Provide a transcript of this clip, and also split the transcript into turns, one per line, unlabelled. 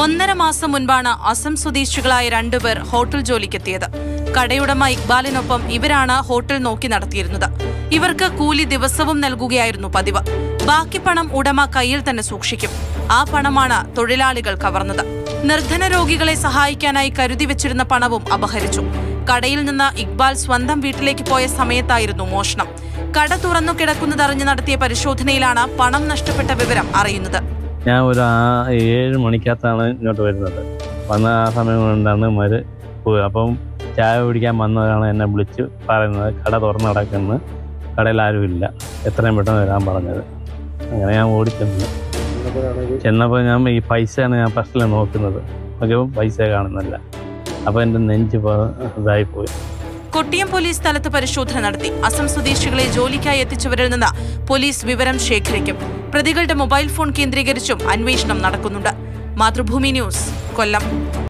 ഒന്നര മാസം മുൻപാണ് അസം സ്വദേശികളായ രണ്ടുപേർ ഹോട്ടൽ ജോലിക്കെത്തിയത് കടയുടമ ഇക്ബാലിനൊപ്പം ഇവരാണ് ഹോട്ടൽ നോക്കി നടത്തിയിരുന്നത് ഇവർക്ക് കൂലി ദിവസവും നൽകുകയായിരുന്നു പതിവ് ബാക്കി പണം ഉടമ കയ്യിൽ തന്നെ സൂക്ഷിക്കും ആ പണമാണ് തൊഴിലാളികൾ കവർന്നത് നിർധന രോഗികളെ സഹായിക്കാനായി കരുതി വെച്ചിരുന്ന പണവും അപഹരിച്ചു കടയിൽ നിന്ന് ഇക്ബാൽ സ്വന്തം വീട്ടിലേക്ക് പോയ സമയത്തായിരുന്നു മോഷണം കട തുറന്നു കിടക്കുന്നതറിഞ്ഞ് നടത്തിയ പരിശോധനയിലാണ് പണം നഷ്ടപ്പെട്ട വിവരം അറിയുന്നത്
ഞാൻ ഒരു ആ ഏഴ് മണിക്കകത്താണ് ഇങ്ങോട്ട് വരുന്നത് വന്ന ആ സമയം കൊണ്ടാണ് മര് പോയി അപ്പം ചായ കുടിക്കാൻ വന്നവരാണ് എന്നെ വിളിച്ച് പറയുന്നത് കട തുറന്ന് കിടക്കുന്നു കടയിൽ ആരുമില്ല എത്രയും പെട്ടെന്ന് വരാൻ പറഞ്ഞത് അങ്ങനെ ഞാൻ ഓടിച്ചെന്നു ചെന്നപ്പോൾ ഞാൻ ഈ പൈസയാണ് ഞാൻ ഫസ്റ്റിൽ നോക്കുന്നത് നോക്കിയപ്പോൾ പൈസ കാണുന്നില്ല അപ്പോൾ എൻ്റെ നെഞ്ച് പ- ഇതായിപ്പോയി
കൊട്ടിയം പോലീസ് സ്ഥലത്ത് പരിശോധന നടത്തി അസം സ്വദേശികളെ ജോലിക്കായി എത്തിച്ചവരിൽ നിന്ന് പോലീസ് വിവരം ശേഖരിക്കും പ്രതികളുടെ മൊബൈൽ ഫോൺ കേന്ദ്രീകരിച്ചും അന്വേഷണം നടക്കുന്നുണ്ട് മാതൃഭൂമി ന്യൂസ് കൊല്ലം